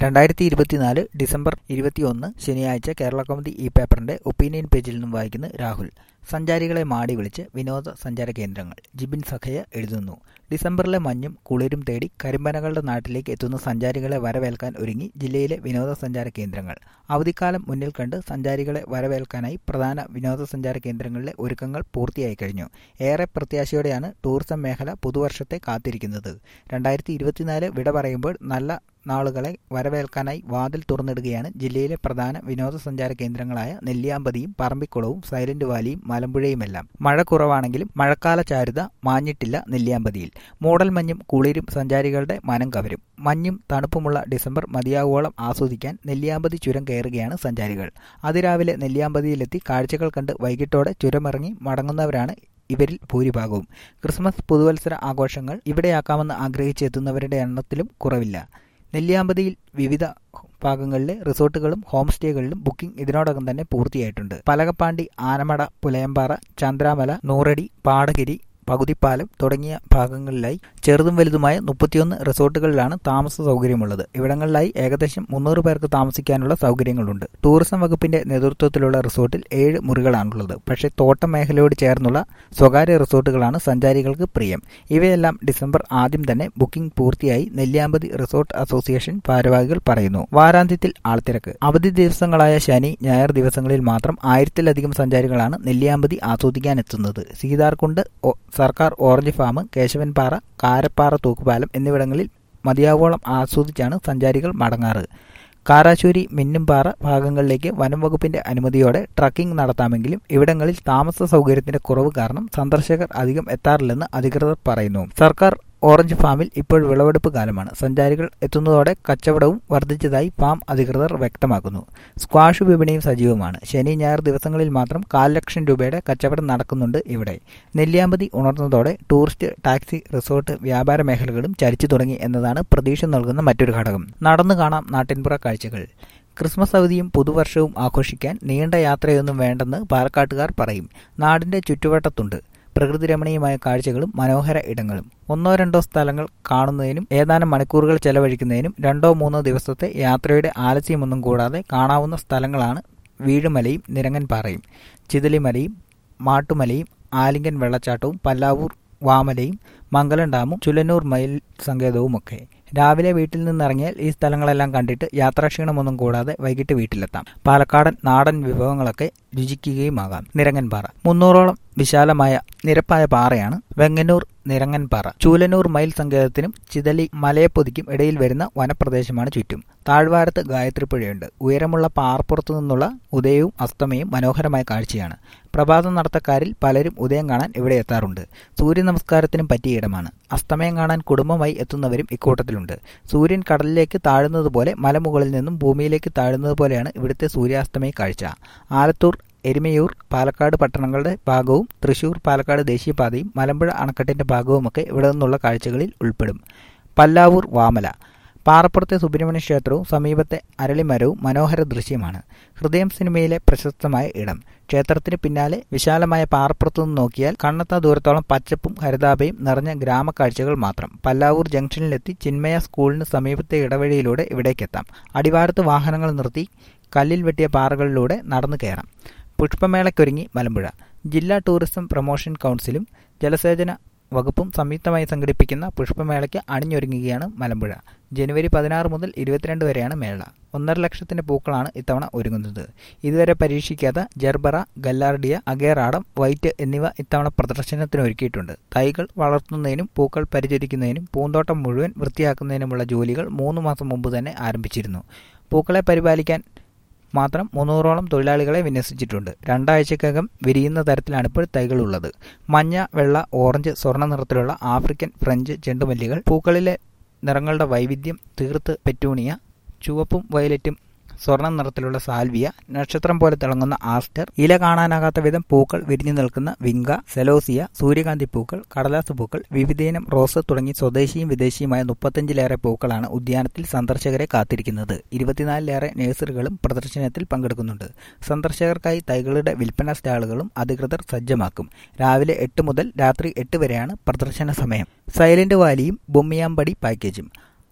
രണ്ടായിരത്തി ഇരുപത്തിനാല് ഡിസംബർ ഇരുപത്തിയൊന്ന് ശനിയാഴ്ച കേരള കൗമുദി ഈ പേപ്പറിന്റെ ഒപ്പീനിയൻ പേജിൽ നിന്നും വായിക്കുന്നു രാഹുൽ സഞ്ചാരികളെ മാടി വിളിച്ച് വിനോദ സഞ്ചാര കേന്ദ്രങ്ങൾ ജിബിൻ സഖയ എഴുതുന്നു ഡിസംബറിലെ മഞ്ഞും കുളിരും തേടി കരിമ്പനകളുടെ നാട്ടിലേക്ക് എത്തുന്ന സഞ്ചാരികളെ വരവേൽക്കാൻ ഒരുങ്ങി ജില്ലയിലെ വിനോദസഞ്ചാര കേന്ദ്രങ്ങൾ അവധിക്കാലം മുന്നിൽ കണ്ട് സഞ്ചാരികളെ വരവേൽക്കാനായി പ്രധാന വിനോദസഞ്ചാര കേന്ദ്രങ്ങളിലെ ഒരുക്കങ്ങൾ പൂർത്തിയായി കഴിഞ്ഞു ഏറെ പ്രത്യാശയോടെയാണ് ടൂറിസം മേഖല പുതുവർഷത്തെ കാത്തിരിക്കുന്നത് രണ്ടായിരത്തി ഇരുപത്തിനാല് വിട പറയുമ്പോൾ നല്ല നാളുകളെ വരവേൽക്കാനായി വാതിൽ തുറന്നിടുകയാണ് ജില്ലയിലെ പ്രധാന വിനോദസഞ്ചാര കേന്ദ്രങ്ങളായ നെല്ലിയാമ്പതിയും പറമ്പിക്കുളവും സൈലന്റ് വാലിയും മലമ്പുഴയുമെല്ലാം മഴ കുറവാണെങ്കിലും മഴക്കാല ചാരുത മാഞ്ഞിട്ടില്ല നെല്ലിയാമ്പതിയിൽ മൂടൽ മഞ്ഞും കുളിരും സഞ്ചാരികളുടെ മനം കവരും മഞ്ഞും തണുപ്പുമുള്ള ഡിസംബർ മതിയാവോളം ആസ്വദിക്കാൻ നെല്ലിയാമ്പതി ചുരം കയറുകയാണ് സഞ്ചാരികൾ അതിരാവിലെ നെല്ലിയാമ്പതിയിലെത്തി കാഴ്ചകൾ കണ്ട് വൈകിട്ടോടെ ചുരമിറങ്ങി മടങ്ങുന്നവരാണ് ഇവരിൽ ഭൂരിഭാഗവും ക്രിസ്മസ് പുതുവത്സര ആഘോഷങ്ങൾ ഇവിടെയാക്കാമെന്ന് ആഗ്രഹിച്ചെത്തുന്നവരുടെ എണ്ണത്തിലും കുറവില്ല നെല്ലിയാമ്പതിയിൽ വിവിധ ഭാഗങ്ങളിലെ റിസോർട്ടുകളും ഹോം സ്റ്റേകളിലും ബുക്കിംഗ് ഇതിനോടകം തന്നെ പൂർത്തിയായിട്ടുണ്ട് പലകപ്പാണ്ടി ആനമട പുലയമ്പാറ ചന്ദ്രാമല നൂറടി പാടഗിരി പകുതിപ്പാലം തുടങ്ങിയ ഭാഗങ്ങളിലായി ചെറുതും വലുതുമായ മുപ്പത്തിയൊന്ന് റിസോർട്ടുകളിലാണ് താമസ സൗകര്യമുള്ളത് ഇവിടങ്ങളിലായി ഏകദേശം മുന്നൂറ് പേർക്ക് താമസിക്കാനുള്ള സൗകര്യങ്ങളുണ്ട് ടൂറിസം വകുപ്പിന്റെ നേതൃത്വത്തിലുള്ള റിസോർട്ടിൽ ഏഴ് മുറികളാണുള്ളത് പക്ഷേ തോട്ടം മേഖലയോട് ചേർന്നുള്ള സ്വകാര്യ റിസോർട്ടുകളാണ് സഞ്ചാരികൾക്ക് പ്രിയം ഇവയെല്ലാം ഡിസംബർ ആദ്യം തന്നെ ബുക്കിംഗ് പൂർത്തിയായി നെല്ലിയാമ്പതി റിസോർട്ട് അസോസിയേഷൻ ഭാരവാഹികൾ പറയുന്നു വാരാന്ത്യത്തിൽ ആൾത്തിരക്ക് അവധി ദിവസങ്ങളായ ശനി ഞായർ ദിവസങ്ങളിൽ മാത്രം ആയിരത്തിലധികം സഞ്ചാരികളാണ് നെല്ലിയാമ്പതി ആസ്വദിക്കാനെത്തുന്നത് സീതാർകുണ്ട് സർക്കാർ ഓറഞ്ച് ഫാം കേശവൻപാറ കാരപ്പാറ തൂക്കുപാലം എന്നിവിടങ്ങളിൽ മതിയാവോളം ആസ്വദിച്ചാണ് സഞ്ചാരികൾ മടങ്ങാറ് കാരാശൂരി മിന്നുംപാറ ഭാഗങ്ങളിലേക്ക് വനം വകുപ്പിന്റെ അനുമതിയോടെ ട്രക്കിംഗ് നടത്താമെങ്കിലും ഇവിടങ്ങളിൽ താമസ സൗകര്യത്തിന്റെ കുറവ് കാരണം സന്ദർശകർ അധികം എത്താറില്ലെന്ന് അധികൃതർ പറയുന്നു സർക്കാർ ഓറഞ്ച് ഫാമിൽ ഇപ്പോൾ വിളവെടുപ്പ് കാലമാണ് സഞ്ചാരികൾ എത്തുന്നതോടെ കച്ചവടവും വർദ്ധിച്ചതായി ഫാം അധികൃതർ വ്യക്തമാക്കുന്നു സ്ക്വാഷ് വിപണിയും സജീവമാണ് ശനി ഞായർ ദിവസങ്ങളിൽ മാത്രം കാൽ ലക്ഷം രൂപയുടെ കച്ചവടം നടക്കുന്നുണ്ട് ഇവിടെ നെല്ലിയാമ്പതി ഉണർന്നതോടെ ടൂറിസ്റ്റ് ടാക്സി റിസോർട്ട് വ്യാപാര മേഖലകളും ചരിച്ചു തുടങ്ങി എന്നതാണ് പ്രതീക്ഷ നൽകുന്ന മറ്റൊരു ഘടകം നടന്നു കാണാം നാട്ടിൻപുറ കാഴ്ചകൾ ക്രിസ്മസ് അവധിയും പുതുവർഷവും ആഘോഷിക്കാൻ നീണ്ട യാത്രയൊന്നും വേണ്ടെന്ന് പാലക്കാട്ടുകാർ പറയും നാടിന്റെ ചുറ്റുവട്ടത്തുണ്ട് പ്രകൃതി രമണീയമായ കാഴ്ചകളും മനോഹര ഇടങ്ങളും ഒന്നോ രണ്ടോ സ്ഥലങ്ങൾ കാണുന്നതിനും ഏതാനും മണിക്കൂറുകൾ ചെലവഴിക്കുന്നതിനും രണ്ടോ മൂന്നോ ദിവസത്തെ യാത്രയുടെ ആലസ്യമൊന്നും കൂടാതെ കാണാവുന്ന സ്ഥലങ്ങളാണ് വീഴുമലയും നിരങ്ങൻപാറയും ചിതലിമലയും മാട്ടുമലയും ആലിംഗൻ വെള്ളച്ചാട്ടവും പല്ലാവൂർ വാമലയും മംഗലം ഡാമും ചുലനൂർ മയിൽ സങ്കേതവുമൊക്കെ രാവിലെ വീട്ടിൽ നിന്നിറങ്ങിയാൽ ഈ സ്ഥലങ്ങളെല്ലാം കണ്ടിട്ട് യാത്രാക്ഷീണമൊന്നും കൂടാതെ വൈകിട്ട് വീട്ടിലെത്താം പാലക്കാടൻ നാടൻ വിഭവങ്ങളൊക്കെ രുചിക്കുകയുമാകാം നിരങ്ങൻപാറ മുന്നൂറോളം വിശാലമായ നിരപ്പായ പാറയാണ് വെങ്ങന്നൂർ നിരങ്ങൻപാറ ചൂലനൂർ മയിൽ സങ്കേതത്തിനും ചിതലി മലയപ്പൊതിക്കും ഇടയിൽ വരുന്ന വനപ്രദേശമാണ് ചുറ്റും താഴ്വാരത്ത് ഗായത്രിപ്പുഴയുണ്ട് ഉയരമുള്ള പാറപ്പുറത്തു നിന്നുള്ള ഉദയവും അസ്തമയും മനോഹരമായ കാഴ്ചയാണ് പ്രഭാത നടത്തക്കാരിൽ പലരും ഉദയം കാണാൻ ഇവിടെ എത്താറുണ്ട് സൂര്യ നമസ്കാരത്തിനും പറ്റിയ ഇടമാണ് അസ്തമയം കാണാൻ കുടുംബമായി എത്തുന്നവരും ഇക്കൂട്ടത്തിലുണ്ട് സൂര്യൻ കടലിലേക്ക് താഴുന്നതുപോലെ മലമുകളിൽ നിന്നും ഭൂമിയിലേക്ക് താഴുന്നത് പോലെയാണ് ഇവിടുത്തെ സൂര്യാസ്തമയ കാഴ്ച ആലത്തൂർ എരുമയൂർ പാലക്കാട് പട്ടണങ്ങളുടെ ഭാഗവും തൃശൂർ പാലക്കാട് ദേശീയപാതയും മലമ്പുഴ അണക്കെട്ടിന്റെ ഭാഗവുമൊക്കെ ഇവിടെ നിന്നുള്ള കാഴ്ചകളിൽ ഉൾപ്പെടും പല്ലാവൂർ വാമല പാറപ്പുറത്തെ സുബ്രഹ്മണ്യ ക്ഷേത്രവും സമീപത്തെ അരളിമരവും മനോഹര ദൃശ്യമാണ് ഹൃദയം സിനിമയിലെ പ്രശസ്തമായ ഇടം ക്ഷേത്രത്തിന് പിന്നാലെ വിശാലമായ പാറപ്പുറത്തു നിന്ന് നോക്കിയാൽ കണ്ണെത്താ ദൂരത്തോളം പച്ചപ്പും ഹരിതാപയും നിറഞ്ഞ ഗ്രാമക്കാഴ്ചകൾ മാത്രം പല്ലാവൂർ ജംഗ്ഷനിലെത്തി ചിന്മയ സ്കൂളിന് സമീപത്തെ ഇടവഴിയിലൂടെ ഇവിടേക്കെത്താം അടിവാരത്ത് വാഹനങ്ങൾ നിർത്തി കല്ലിൽ വെട്ടിയ പാറകളിലൂടെ നടന്നു കയറാം പുഷ്പമേളയ്ക്കൊരുങ്ങി മലമ്പുഴ ജില്ലാ ടൂറിസം പ്രൊമോഷൻ കൗൺസിലും ജലസേചന വകുപ്പും സംയുക്തമായി സംഘടിപ്പിക്കുന്ന പുഷ്പമേളയ്ക്ക് അണിഞ്ഞൊരുങ്ങുകയാണ് മലമ്പുഴ ജനുവരി പതിനാറ് മുതൽ ഇരുപത്തിരണ്ട് വരെയാണ് മേള ഒന്നര ലക്ഷത്തിന്റെ പൂക്കളാണ് ഇത്തവണ ഒരുങ്ങുന്നത് ഇതുവരെ പരീക്ഷിക്കാത്ത ജർബറ ഗല്ലാർഡിയ അഗേറാടം വൈറ്റ് എന്നിവ ഇത്തവണ പ്രദർശനത്തിന് ഒരുക്കിയിട്ടുണ്ട് തൈകൾ വളർത്തുന്നതിനും പൂക്കൾ പരിചരിക്കുന്നതിനും പൂന്തോട്ടം മുഴുവൻ വൃത്തിയാക്കുന്നതിനുമുള്ള ജോലികൾ മൂന്ന് മാസം മുമ്പ് തന്നെ ആരംഭിച്ചിരുന്നു പൂക്കളെ പരിപാലിക്കാൻ മാത്രം മുന്നൂറോളം തൊഴിലാളികളെ വിന്യസിച്ചിട്ടുണ്ട് രണ്ടാഴ്ചക്കകം വിരിയുന്ന തരത്തിലാണ് ഇപ്പോൾ തൈകളുള്ളത് മഞ്ഞ വെള്ള ഓറഞ്ച് സ്വർണ്ണ നിറത്തിലുള്ള ആഫ്രിക്കൻ ഫ്രഞ്ച് ചെണ്ടുമല്ലികൾ പൂക്കളിലെ നിറങ്ങളുടെ വൈവിധ്യം തീർത്ത് പെറ്റൂണിയ ചുവപ്പും വയലറ്റും സ്വർണ്ണ നിറത്തിലുള്ള സാൽവിയ നക്ഷത്രം പോലെ തിളങ്ങുന്ന ആസ്റ്റർ ഇല കാണാനാകാത്ത വിധം പൂക്കൾ വിരിഞ്ഞു നിൽക്കുന്ന വിങ്ക സെലോസിയ സൂര്യകാന്തി പൂക്കൾ കടലാസ് പൂക്കൾ വിവിധയിനം റോസ് തുടങ്ങി സ്വദേശിയും വിദേശിയുമായ മുപ്പത്തഞ്ചിലേറെ പൂക്കളാണ് ഉദ്യാനത്തിൽ സന്ദർശകരെ കാത്തിരിക്കുന്നത് ഇരുപത്തിനാലിലേറെ നഴ്സറികളും പ്രദർശനത്തിൽ പങ്കെടുക്കുന്നുണ്ട് സന്ദർശകർക്കായി തൈകളുടെ വിൽപ്പന സ്റ്റാളുകളും അധികൃതർ സജ്ജമാക്കും രാവിലെ എട്ട് മുതൽ രാത്രി എട്ട് വരെയാണ് പ്രദർശന സമയം സൈലന്റ് വാലിയും ബൊമ്മിയാമ്പടി പാക്കേജും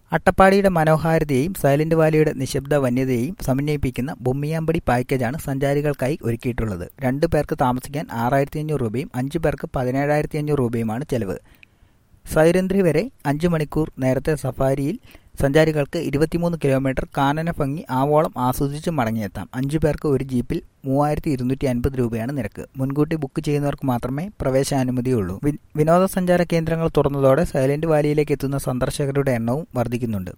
അട്ടപ്പാടിയുടെ മനോഹാരിതയെയും സൈലന്റ് വാലിയുടെ നിശബ്ദ വന്യതയെയും സമന്വയിപ്പിക്കുന്ന ബൊമ്മിയാമ്പടി പാക്കേജാണ് സഞ്ചാരികൾക്കായി ഒരുക്കിയിട്ടുള്ളത് രണ്ടു പേർക്ക് താമസിക്കാൻ ആറായിരത്തി അഞ്ഞൂറ് രൂപയും അഞ്ചു പേർക്ക് പതിനേഴായിരത്തി അഞ്ഞൂറ് രൂപയുമാണ് ചെലവ് സൈരന്ധ്രി വരെ അഞ്ചു മണിക്കൂർ നേരത്തെ സഫാരിയിൽ സഞ്ചാരികൾക്ക് ഇരുപത്തിമൂന്ന് കിലോമീറ്റർ കാനന ഭംഗി ആവോളം ആസ്വദിച്ച് മടങ്ങിയെത്താം അഞ്ചു പേർക്ക് ഒരു ജീപ്പിൽ മൂവായിരത്തി ഇരുന്നൂറ്റി അൻപത് രൂപയാണ് നിരക്ക് മുൻകൂട്ടി ബുക്ക് ചെയ്യുന്നവർക്ക് മാത്രമേ പ്രവേശനാനുമതിയുള്ളൂ വിനോദസഞ്ചാര കേന്ദ്രങ്ങൾ തുറന്നതോടെ സൈലന്റ് വാലിയിലേക്ക് എത്തുന്ന സന്ദർശകരുടെ എണ്ണവും വർദ്ധിക്കുന്നുണ്ട്